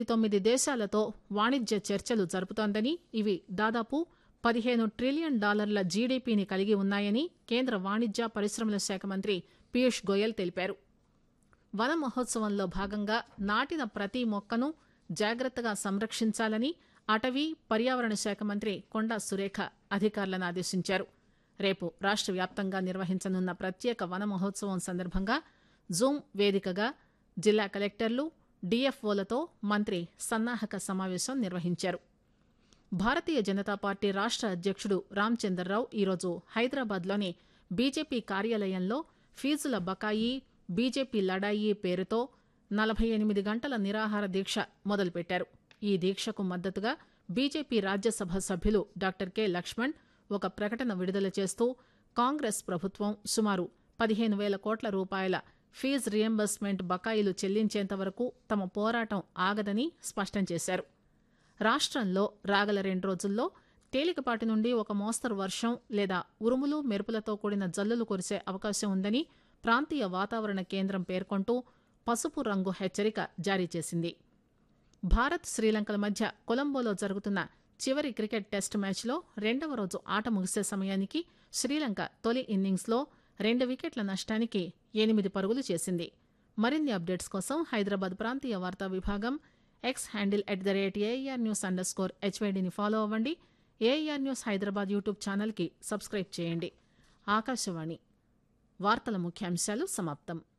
తొమ్మిది దేశాలతో వాణిజ్య చర్చలు జరుపుతోందని ఇవి దాదాపు పదిహేను ట్రిలియన్ డాలర్ల జీడీపీని కలిగి ఉన్నాయని కేంద్ర వాణిజ్య పరిశ్రమల శాఖ మంత్రి పీయూష్ గోయల్ తెలిపారు వన మహోత్సవంలో భాగంగా నాటిన ప్రతి మొక్కను జాగ్రత్తగా సంరక్షించాలని అటవీ పర్యావరణ శాఖ మంత్రి కొండా సురేఖ అధికారులను ఆదేశించారు రేపు రాష్ట వ్యాప్తంగా నిర్వహించనున్న ప్రత్యేక వన మహోత్సవం సందర్భంగా జూమ్ వేదికగా జిల్లా కలెక్టర్లు డీఎఫ్ఓలతో మంత్రి సన్నాహక సమావేశం నిర్వహించారు భారతీయ జనతా పార్టీ రాష్ట అధ్యక్షుడు రామచందర్రావు ఈరోజు హైదరాబాద్లోని బీజేపీ కార్యాలయంలో ఫీజుల బకాయి బీజేపీ లడాయి పేరుతో నలభై ఎనిమిది గంటల నిరాహార దీక్ష మొదలుపెట్టారు ఈ దీక్షకు మద్దతుగా బీజేపీ రాజ్యసభ సభ్యులు డాక్టర్ కె లక్ష్మణ్ ఒక ప్రకటన విడుదల చేస్తూ కాంగ్రెస్ ప్రభుత్వం సుమారు పదిహేను వేల కోట్ల రూపాయల ఫీజు రియంబర్స్మెంట్ బకాయిలు చెల్లించేంత వరకు తమ పోరాటం ఆగదని స్పష్టం చేశారు రాష్ట్రంలో రాగల రెండు రోజుల్లో తేలికపాటి నుండి ఒక మోస్తరు వర్షం లేదా ఉరుములు మెరుపులతో కూడిన జల్లులు కురిసే అవకాశం ఉందని ప్రాంతీయ వాతావరణ కేంద్రం పేర్కొంటూ పసుపు రంగు హెచ్చరిక జారీ చేసింది భారత్ శ్రీలంకల మధ్య కొలంబోలో జరుగుతున్న చివరి క్రికెట్ టెస్ట్ మ్యాచ్లో రెండవ రోజు ఆట ముగిసే సమయానికి శ్రీలంక తొలి ఇన్నింగ్స్లో రెండు వికెట్ల నష్టానికి ఎనిమిది పరుగులు చేసింది మరిన్ని అప్డేట్స్ కోసం హైదరాబాద్ ప్రాంతీయ వార్తా విభాగం X handle at the rate AR news underscore స్కోర్ హెచ్వైడిని ఫాలో అవ్వండి ఏఆర్ న్యూస్ హైదరాబాద్ యూట్యూబ్ ఛానల్కి సబ్స్క్రైబ్ చేయండి ఆకాశవాణి వార్తల ముఖ్యాంశాలు సమాప్తం